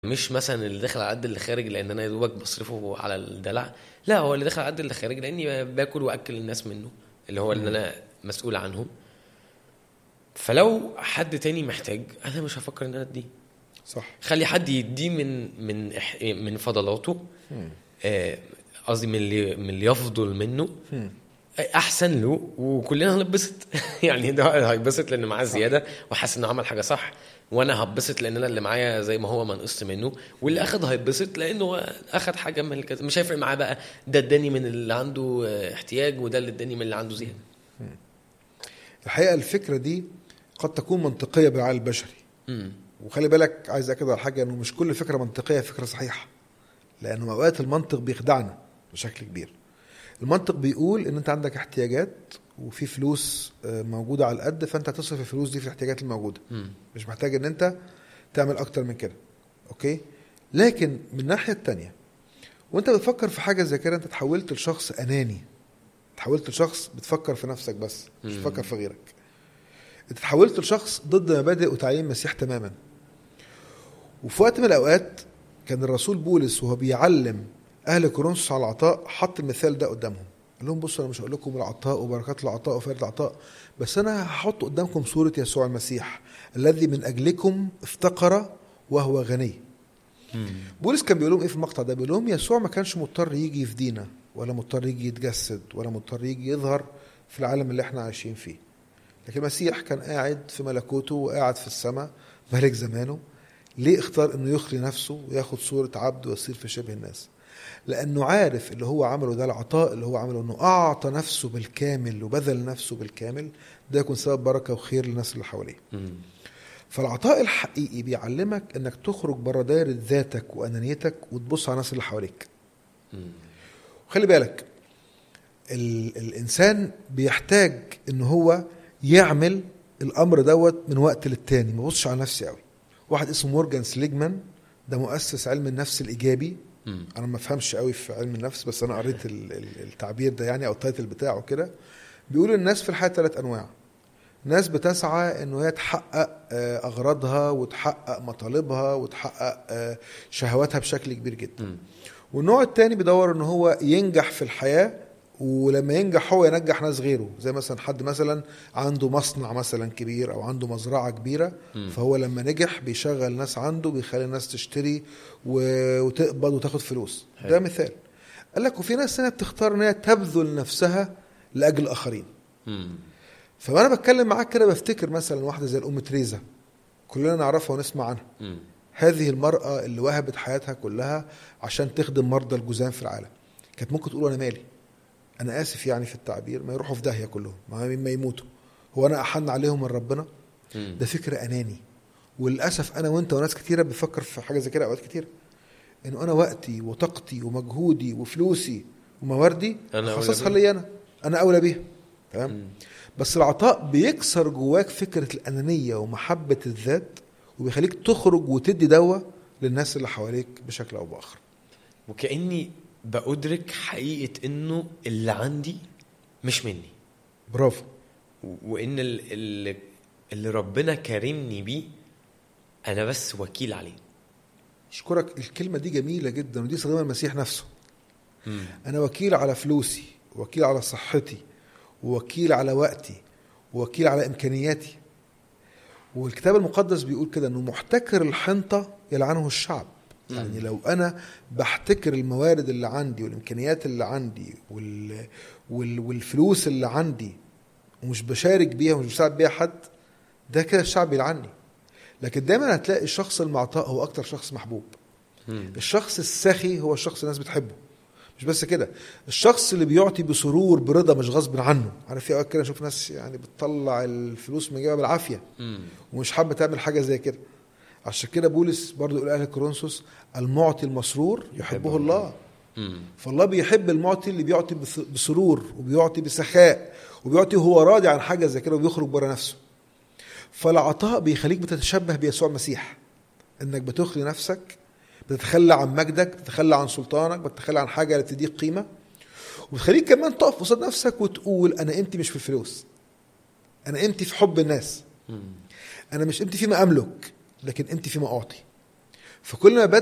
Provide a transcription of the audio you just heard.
مش مثلا اللي داخل على قد اللي خارج لان انا يا دوبك بصرفه على الدلع لا هو اللي داخل على قد اللي خارج لاني باكل واكل الناس منه اللي هو اللي انا مسؤول عنهم فلو حد تاني محتاج انا مش هفكر ان انا اديه صح خلي حد يديه من من إح- من فضلاته آه، قصدي من اللي من اللي يفضل منه احسن له وكلنا هنتبسط يعني ده هيتبسط لان معاه زياده وحاسس انه عمل حاجه صح وانا هتبسط لان انا اللي معايا زي ما هو ما نقصت منه واللي اخد هيتبسط لانه هو اخد حاجه من الكذا مش هيفرق معاه بقى ده اداني من اللي عنده آه، احتياج وده اللي اداني من اللي عنده زياده الحقيقه الفكره دي قد تكون منطقيه بالعقل البشري امم وخلي بالك عايز اكد على حاجه انه مش كل فكره منطقيه فكره صحيحه لانه اوقات المنطق بيخدعنا بشكل كبير المنطق بيقول ان انت عندك احتياجات وفي فلوس آه، موجوده على القد فانت هتصرف الفلوس دي في الاحتياجات الموجوده امم مش محتاج ان انت تعمل اكتر من كده اوكي لكن من الناحيه التانية وانت بتفكر في حاجه زي كده انت تحولت لشخص اناني تحولت لشخص بتفكر في نفسك بس مش مم. بتفكر في غيرك انت تحولت لشخص ضد مبادئ وتعليم المسيح تماما وفي وقت من الاوقات كان الرسول بولس وهو بيعلم اهل كورنثوس على العطاء حط المثال ده قدامهم قال لهم بصوا انا مش هقول لكم العطاء وبركات العطاء وفائده العطاء بس انا هحط قدامكم صوره يسوع المسيح الذي من اجلكم افتقر وهو غني بولس كان بيقول لهم ايه في المقطع ده بيقول لهم يسوع ما كانش مضطر يجي يفدينا ولا مضطر يجي يتجسد ولا مضطر يجي يظهر في العالم اللي احنا عايشين فيه لكن المسيح كان قاعد في ملكوته وقاعد في السماء ملك زمانه ليه اختار انه يخلي نفسه وياخد صورة عبد ويصير في شبه الناس لانه عارف اللي هو عمله ده العطاء اللي هو عمله انه اعطى نفسه بالكامل وبذل نفسه بالكامل ده يكون سبب بركة وخير للناس اللي حواليه امم فالعطاء الحقيقي بيعلمك انك تخرج بره دايره ذاتك وانانيتك وتبص على الناس اللي حواليك وخلي بالك ال الانسان بيحتاج ان هو يعمل الامر دوت من وقت للتاني ما يبصش على نفسي قوي واحد اسمه مورجان سليجمان ده مؤسس علم النفس الايجابي امم انا ما بفهمش قوي في علم النفس بس انا قريت ال- ال- التعبير ده يعني او التايتل بتاعه كده بيقول الناس في الحياه ثلاث انواع ناس بتسعى انه هي تحقق آه، اغراضها وتحقق مطالبها وتحقق آه، شهواتها بشكل كبير جدا امم والنوع التاني بيدور ان هو ينجح في الحياه ولما ينجح هو ينجح ناس غيره زي مثلا حد مثلا عنده مصنع مثلا كبير او عنده مزرعه كبيره مم. فهو لما نجح بيشغل ناس عنده بيخلي الناس تشتري و- وتقبض وتاخد فلوس حلو. ده مثال قال لك وفي ناس هنا بتختار ان هي تبذل نفسها لاجل الاخرين امم فانا بتكلم معاك كده بفتكر مثلا واحده زي الام تريزا كلنا نعرفها ونسمع عنها امم هذه المرأة اللي وهبت حياتها كلها عشان تخدم مرضى الجذام في العالم كانت ممكن تقول أنا مالي أنا آسف يعني في التعبير ما يروحوا في داهية كلهم ما ما يموتوا هو أنا أحن عليهم من ربنا ده فكر أناني وللأسف أنا وأنت وناس كتيرة بتفكر في حاجة زي كده أوقات كتيرة إنه أنا وقتي وطاقتي ومجهودي وفلوسي ومواردي أنا أولى خصصها بيها. لي أنا أنا أولى بيها تمام مم. بس العطاء بيكسر جواك فكرة الأنانية ومحبة الذات وبيخليك تخرج وتدي دواء للناس اللي حواليك بشكل أو بآخر وكاني بأدرك حقيقه انه اللي عندي مش مني برافو و- وان ال- اللي, اللي ربنا كرمني بيه انا بس وكيل عليه أشكرك الكلمة دي جميلة جدا ودي استخدمها المسيح نفسه مم. أنا وكيل على فلوسي وكيل على صحتي وكيل على وقتي وكيل على إمكانياتي والكتاب المقدس بيقول كده انه محتكر الحنطه يلعنه الشعب يعني لو انا بحتكر الموارد اللي عندي والامكانيات اللي عندي وال... وال... والفلوس اللي عندي ومش بشارك بيها ومش بساعد بيها حد ده كده الشعب يلعني لكن دايما هتلاقي الشخص المعطاء هو اكتر شخص محبوب مم. الشخص السخي هو الشخص الناس بتحبه مش بس كده الشخص اللي بيعطي بسرور برضا مش غصب عنه عارف في اوقات كده اشوف ناس يعني بتطلع الفلوس من جيبها بالعافيه مم. ومش حابه تعمل حاجه زي كده عشان كده بولس برضه يقول اهل كورنثوس المعطي المسرور يحبه الله مم. فالله بيحب المعطي اللي بيعطي بث- بسرور وبيعطي بسخاء وبيعطي وهو راضي عن حاجه زي كده وبيخرج بره نفسه فالعطاء بيخليك بتتشبه بيسوع المسيح انك بتخلي نفسك بتتخلى عن مجدك بتتخلى عن سلطانك بتتخلى عن حاجه اللي تديك قيمه وبتخليك كمان تقف قصاد نفسك وتقول انا قيمتي مش في الفلوس انا قيمتي في حب الناس مم. انا مش قيمتي فيما املك لكن قيمتي فيما اعطي فكل ما